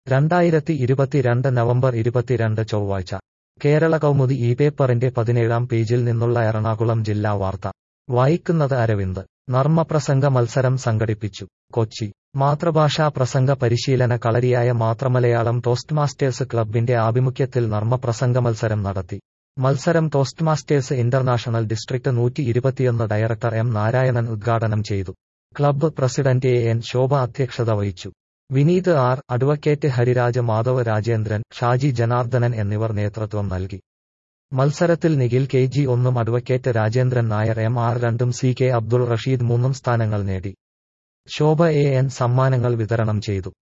രണ്ടായിരത്തി ഇരുപത്തിരണ്ട് നവംബർ ഇരുപത്തിരണ്ട് ചൊവ്വാഴ്ച കേരള കൗമുദി ഈ പേപ്പറിന്റെ പതിനേഴാം പേജിൽ നിന്നുള്ള എറണാകുളം ജില്ലാ വാർത്ത വായിക്കുന്നത് അരവിന്ദ് നർമ്മപ്രസംഗ മത്സരം സംഘടിപ്പിച്ചു കൊച്ചി മാതൃഭാഷാ പ്രസംഗ പരിശീലന കളരിയായ മാത്രമലയാളം ടോസ്റ്റ് മാസ്റ്റേഴ്സ് ക്ലബിന്റെ ആഭിമുഖ്യത്തിൽ നർമ്മപ്രസംഗ മത്സരം നടത്തി മത്സരം ടോസ്റ്റ് മാസ്റ്റേഴ്സ് ഇന്റർനാഷണൽ ഡിസ്ട്രിക്ട് നൂറ്റി ഇരുപത്തിയൊന്ന് ഡയറക്ടർ എം നാരായണൻ ഉദ്ഘാടനം ചെയ്തു club president A N Shobha അധ്യക്ഷത വഹിച്ചു വിനീത് ആർ അഡ്വക്കേറ്റ് ഹരിരാജ് മാധവ് രാജേന്ദ്രൻ ഷാജി ജനാർദ്ദനൻ എന്നിവർ നേതൃത്വം നൽകി മത്സരത്തിൽ നിഖിൽ കെ ജി ഒന്നും advocate Rajendran Nair M R രണ്ടും സി കെ അബ്ദുൾ റഷീദ് മൂന്നും സ്ഥാനങ്ങൾ നേടി ശോഭ എ എൻ സമ്മാനങ്ങൾ വിതരണം ചെയ്തു